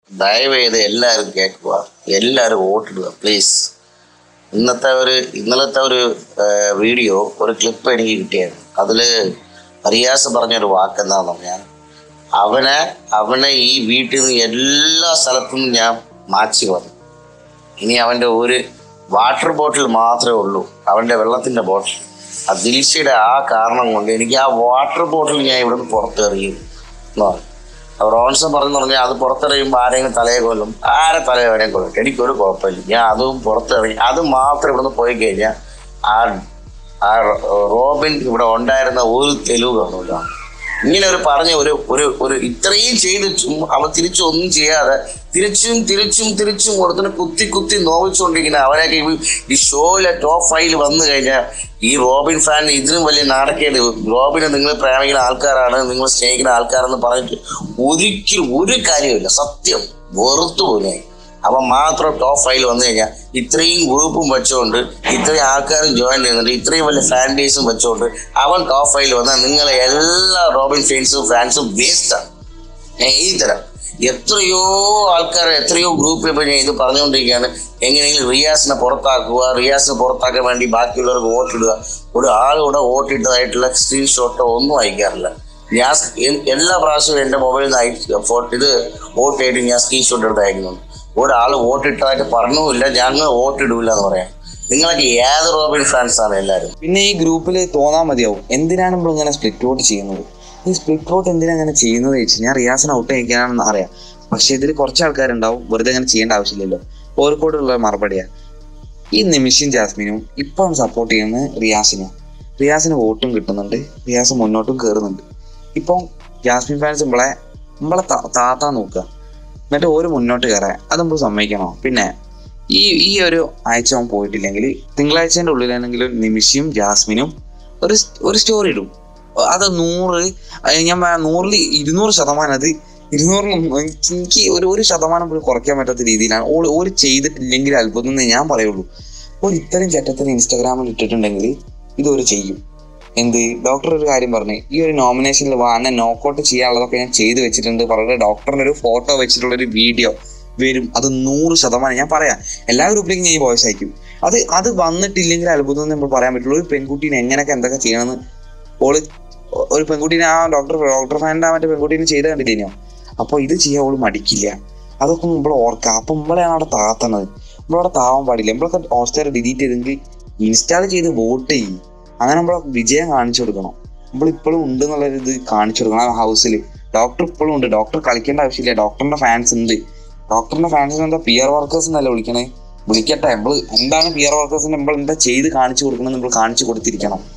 ദയവ് ചെയ്ത് എല്ലാവരും കേൾക്കുക എല്ലാവരും വോട്ടിടുക പ്ലീസ് ഇന്നത്തെ ഒരു ഇന്നലത്തെ ഒരു ഏഹ്, വീഡിയോ ഒരു ക്ലിപ്പ് എനിക്ക് കിട്ടിയായിരുന്നു അതിൽ റിയാസ് പറഞ്ഞൊരു വാക്ക് എന്താണെന്ന് പറഞ്ഞാൽ അവനെ അവനെ ഈ വീട്ടിൽ നിന്ന് എല്ലാ സ്ഥലത്തും ഞാൻ മാറ്റി വന്നു ഇനി അവൻ്റെ ഒരു വാട്ടർ ബോട്ടിൽ മാത്രമേ ഉള്ളൂ അവൻ്റെ വെള്ളത്തിൻ്റെ ബോട്ടിൽ ആ ദിൽഷയുടെ ആ കാരണം കൊണ്ട് എനിക്ക് ആ വാട്ടർ ബോട്ടിൽ ഞാൻ ഇവിടുന്ന് പുറത്തെറിയും എന്ന് പറഞ്ഞു അപ്പോൾ റോൺസൺ പറഞ്ഞു പറഞ്ഞാൽ അത് പുറത്തെറിയുമ്പോൾ ആരെങ്കിലും തലയെ കൊല്ലും ആരെ തലയെ വേണേൽ കൊല്ലും എനിക്കൊരു കുഴപ്പമില്ല ഞാൻ അതും പുറത്തെറിയും അത് മാത്രം ഇവിടുന്ന് പോയി കഴിഞ്ഞാൽ ആ ആ റോബിൻ ഇവിടെ ഉണ്ടായിരുന്ന ഒരു തെളിവ് കാണില്ല ഇങ്ങനെ ഒരു പറഞ്ഞ ഒരു ഒരു ഒരു ഇത്രയും ചെയ്തിട്ടും അവൻ തിരിച്ചൊന്നും ചെയ്യാതെ തിരിച്ചും തിരിച്ചും തിരിച്ചും കൊടുത്തിട്ട് കുത്തി കുത്തി നോവിച്ചുകൊണ്ടിരിക്കുന്ന അവനൊക്കെ ഈ- ഈ ഷോയിലെ ടോപ്പ് ഫൈവിൽ വന്നു കഴിഞ്ഞാൽ ഈ റോബിൻ ഫാൻ ഇതിനും വലിയ നാടക്കേട് റോബിനെ നിങ്ങൾ പ്രേമിക്കുന്ന ആൾക്കാരാണ് നിങ്ങൾ സ്നേഹിക്കുന്ന ആൾക്കാരെന്ന് പറഞ്ഞിട്ട് ഒരിക്കലും ഒരു കാര്യമില്ല സത്യം വെറുത്തു പോലെ അവൻ മാത്രം ടോപ്പ് ഫൈവിൽ വന്നു കഴിഞ്ഞാൽ ഇത്രയും ഗ്രൂപ്പും വെച്ചുകൊണ്ട് ഇത്രയും ആൾക്കാരും ജോയിൻ ചെയ്യുന്നുണ്ട് ഇത്രയും വലിയ ഫാൻ ബേസും വെച്ചുകൊണ്ട് അവൻ ടോപ്പ് ഫൈവിൽ വന്നാൽ നിങ്ങളെ എല്ലാ റോബിൻ ഫാൻസും ഫാൻസും വേസ്റ്റാണ് ഞാൻ ഈ തരാം എത്രയോ ആൾക്കാർ എത്രയോ ഗ്രൂപ്പിൽ ഇപ്പൊ ഞാൻ ഇത് പറഞ്ഞുകൊണ്ടിരിക്കുകയാണ് എങ്ങനെയെങ്കിലും റിയാസിനെ പുറത്താക്കുക റിയാസിനെ പുറത്താക്കാൻ വേണ്ടി ബാക്കിയുള്ളവർക്ക് വോട്ടിടുക ഒരു ആളിവിടെ വോട്ടിട്ടതായിട്ടുള്ള സ്ക്രീൻഷോട്ടോ ഒന്നും അയക്കാറില്ല ഞാൻ സ് എ- എല്ലാ പ്രാവശ്യവും എൻ്റെ മൊബൈലിൽ നിന്ന് അയച്ച് ഫോട്ടോ ഇത് വോട്ട് ചെയ്തിട്ട് ഞാൻ സ്ക്രീൻഷോട്ട് എടുത്ത് അയക്കുന്നുണ്ട് ഒരാൾ വോട്ടിട്ടതായിട്ട് പറഞ്ഞുമില്ല ഞങ്ങൾ വോട്ടിടൂല എന്ന് പറയാം നിങ്ങളൊക്കെ ഏത് റോബിൻ ഫാൻസ് ആണ് എല്ലാവരും പിന്നെ ഈ ഗ്രൂപ്പിൽ തോന്നാൻ മതിയാവും എന്തിനാണ് നമ്മൾ ഇങ്ങനെ സ്പ്ലിറ്റ് ഔട്ട് ചെയ്യുന്നത് ഈ സ്പ്ലിറ്റ് ഔട്ട് എന്തിനാ അങ്ങനെ ചെയ്യുന്നത് ചോദിച്ചു ഞാൻ റിയാസിനെ ഔട്ട് അയക്കാനാണെന്ന് അറിയാം പക്ഷെ ഇതിൽ കുറച്ച് ആൾക്കാരുണ്ടാവും വെറുതെ അങ്ങനെ ചെയ്യേണ്ട ആവശ്യമില്ലല്ലോ ഓർക്കോട്ടുള്ള മറുപടിയാ ഈ നിമിഷും ജാസ്മിനും ഇപ്പം സപ്പോർട്ട് ചെയ്യുന്നത് റിയാസിനെ റിയാസിന് വോട്ടും കിട്ടുന്നുണ്ട് റിയാസ് മുന്നോട്ടും കയറുന്നുണ്ട് ഇപ്പം ജാസ്മിൻ ഫാൻസ് നമ്മളെ നമ്മളെ താ- താത്താൻ നോക്കുക എന്നിട്ട് ഒരു മുന്നോട്ട് കയറാൻ അത് നമ്മൾ സമ്മതിക്കണോ പിന്നെ ഈ ഈ ഒരു ആഴ്ച അവൻ പോയിട്ടില്ലെങ്കിൽ തിങ്കളാഴ്ചൻ്റെ ഉള്ളിലാണെങ്കിലും നിമിഷയും ജാസ്മിനും ഒരു സ്- ഒരു സ്റ്റോറി ഇടും അത് നൂറ് അത് ഞാൻ പറയാം നൂറിൽ ഇരുന്നൂറ് ശതമാനം അത് ഇരുന്നൂറിനൊന്നും എനിക്ക് എനിക്ക് ഒരു ഒരു ശതമാനം പോലും കുറയ്ക്കാൻ പറ്റാത്ത രീതിയിലാണ് ഓള് ഓര് ചെയ്തിട്ടില്ലെങ്കിൽ അത്ഭുതം എന്നേ ഞാൻ പറയുള്ളൂ ഒരു ഇത്തരം ചട്ടത്തിന് ഇൻസ്റ്റാഗ്രാമിൽ ഇട്ടിട്ടുണ്ടെങ്കിൽ ഇതൊരു ചെയ്യും എന്ത് ഡോക്ടർ ഒരു കാര്യം പറഞ്ഞു ഈ ഒരു നോമിനേഷനിൽ വാനെ നോക്കൗട്ട് ചെയ്യാനുള്ളതൊക്കെ ഞാൻ ചെയ്തു വെച്ചിട്ടുണ്ട് പറഞ്ഞിട്ട് ഡോക്ടറിന്റെ ഒരു ഫോട്ടോ വെച്ചിട്ടുള്ള ഒരു വീഡിയോ വരും അത് നൂറ് ശതമാനം ഞാൻ പറയാം എല്ലാ ഗ്രൂപ്പിലേക്കും ഞാൻ ഈ വോയിസ് അയക്കും അത് അത് വന്നിട്ടില്ലെങ്കിൽ അത്ഭുതം എന്ന് നമ്മൾ പറയാൻ പറ്റുള്ളൂ ഒരു പെൺകുട്ടീനെ എങ്ങനെയൊക്കെ എന്തൊക്കെ ചെയ്യണമെന്ന് ഓള് ഒരു പെൺകുട്ടീനെ ആ ഡോക്ടർ ഡോക്ടർ ഫാനിന്റെ ആ മറ്റേ പെൺകുട്ടീനെ ചെയ്ത് കണ്ടില്ലേനോ അപ്പോൾ ഇത് ചെയ്യാൻ ഓള് മടിക്കില്ല അതൊക്കെ നമ്മൾ ഓർക്കാം അപ്പൊ നമ്മളെയാണ് അവിടെ താത്തണത് നമ്മളവിടെ താവാൻ പാടില്ല നമ്മളൊക്കെ ഹോട്ട്സ്റ്റാർ ഡിലീറ്റ് ചെയ്തെങ്കിൽ ഇൻസ്റ്റാൾ ചെയ്ത് വോട്ട് ചെയ്യും അങ്ങനെ നമ്മളെ വിജയം കാണിച്ചു കൊടുക്കണം നമ്മൾ ഇപ്പോഴും ഉണ്ട് എന്നുള്ളൊരു ഇത് കാണിച്ചു കൊടുക്കണം ആ ഹൗസിൽ ഡോക്ടർ ഇപ്പോഴും ഉണ്ട് ഡോക്ടർ കളിക്കേണ്ട ആവശ്യമില്ല ഡോക്ടറിന്റെ ഫാൻസ് ഉണ്ട് ഡോക്ടറിന്റെ ഫാൻസിന് എന്താ പിയർ വർക്കേഴ്സ് എന്നല്ല വിളിക്കണേ വിളിക്കട്ടെ നമ്മൾ എന്താണ് പിയർ വർക്കേഴ്സിന് നമ്മൾ എന്താ ചെയ്ത് കാണിച്ചു കൊടുക്കണം നമ്മൾ കാണിച്ചു കൊടുത്തിരിക്കണം